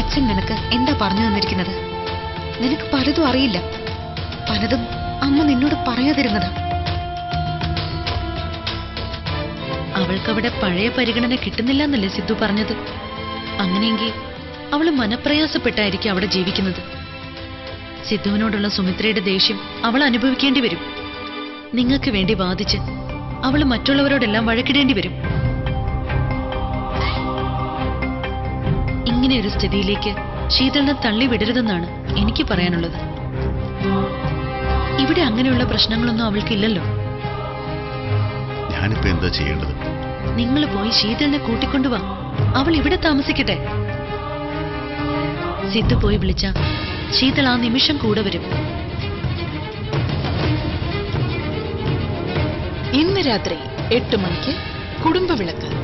അച്ഛൻ നിനക്ക് എന്താ പറഞ്ഞു തന്നിരിക്കുന്നത് നിനക്ക് പലതും അറിയില്ല പലതും അമ്മ നിന്നോട് പറയാതിരുന്നതാ അവൾക്കവിടെ പഴയ പരിഗണന കിട്ടുന്നില്ല എന്നല്ലേ സിദ്ധു പറഞ്ഞത് അങ്ങനെയെങ്കിൽ അവള് മനപ്രയാസപ്പെട്ടായിരിക്കും അവിടെ ജീവിക്കുന്നത് സിദ്ധുവിനോടുള്ള സുമിത്രയുടെ ദേഷ്യം അവൾ അനുഭവിക്കേണ്ടി വരും നിങ്ങൾക്ക് വേണ്ടി വാദിച്ച് അവള് മറ്റുള്ളവരോടെല്ലാം വഴക്കിടേണ്ടി വരും ഇങ്ങനെയൊരു സ്ഥിതിയിലേക്ക് ശീതളിനെ തള്ളി വിടരുതെന്നാണ് എനിക്ക് പറയാനുള്ളത് ഇവിടെ അങ്ങനെയുള്ള പ്രശ്നങ്ങളൊന്നും അവൾക്കില്ലല്ലോ ഞാനിപ്പോ എന്താ ചെയ്യേണ്ടത് നിങ്ങൾ പോയി ശീതളിനെ കൂട്ടിക്കൊണ്ടുവാ അവൾ ഇവിടെ താമസിക്കട്ടെ സിദ്ധു പോയി വിളിച്ച ശീതൾ ആ നിമിഷം കൂടെ വരും ഇന്ന് രാത്രി എട്ട് മണിക്ക് കുടുംബവിളക്ക്